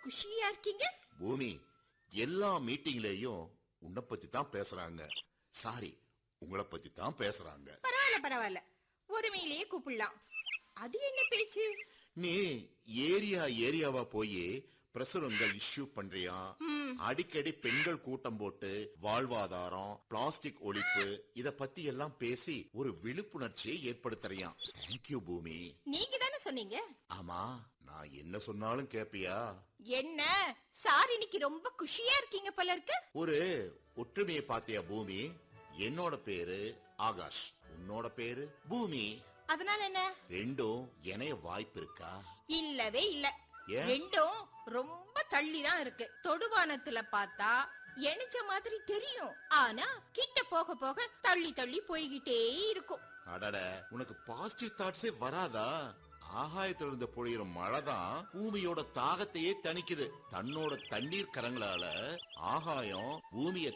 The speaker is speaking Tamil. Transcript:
குஷியா இருக்கீங்க பூமி எல்லா மீட்டிங்லயும் உன்னை பத்தி தான் பேசுறாங்க சாரி உங்களை பத்தி தான் பேசுறாங்க பரவாயில்ல பரவாயில்ல ஒருமையிலேயே கூப்பிடலாம் அது என்ன பேச்சு நீ ஏரியா ஏரியாவா போய் பிரசுரங்கள் இஷ்யூ பண்றியா அடிக்கடி பெண்கள் கூட்டம் போட்டு வாழ்வாதாரம் பிளாஸ்டிக் ஒழிப்பு இத பத்தி எல்லாம் பேசி ஒரு விழிப்புணர்ச்சியை ஏற்படுத்துறியா தேங்க்யூ பூமி நீங்க தானே சொன்னீங்க ஆமா நான் என்ன சொன்னாலும் கேப்பியா என்ன சார் இன்னைக்கு ரொம்ப குஷியா இருக்கீங்க போல இருக்கு ஒரு ஒற்றுமையை பாத்தியா பூமி என்னோட பேரு ஆகாஷ் உன்னோட பேரு பூமி அதனால என்ன ரெண்டும் இணைய வாய்ப்பு இருக்கா இல்லவே இல்ல ஏன்? ரெண்டும் ரொம்ப தள்ளி தான் இருக்கு தொடுவானத்துல பார்த்தா எணிச்ச மாதிரி தெரியும் ஆனா கிட்ட போக போக தள்ளி தள்ளி போய்கிட்டே இருக்கும் அடட உனக்கு பாசிட்டிவ் தாட்ஸே வராதா ஆகாயத்துல இருந்து பொழியிற மழை தான் பூமியோட தாகத்தையே தணிக்குது தன்னோட தண்ணீர் கரங்களால ஆகாயம் பூமியை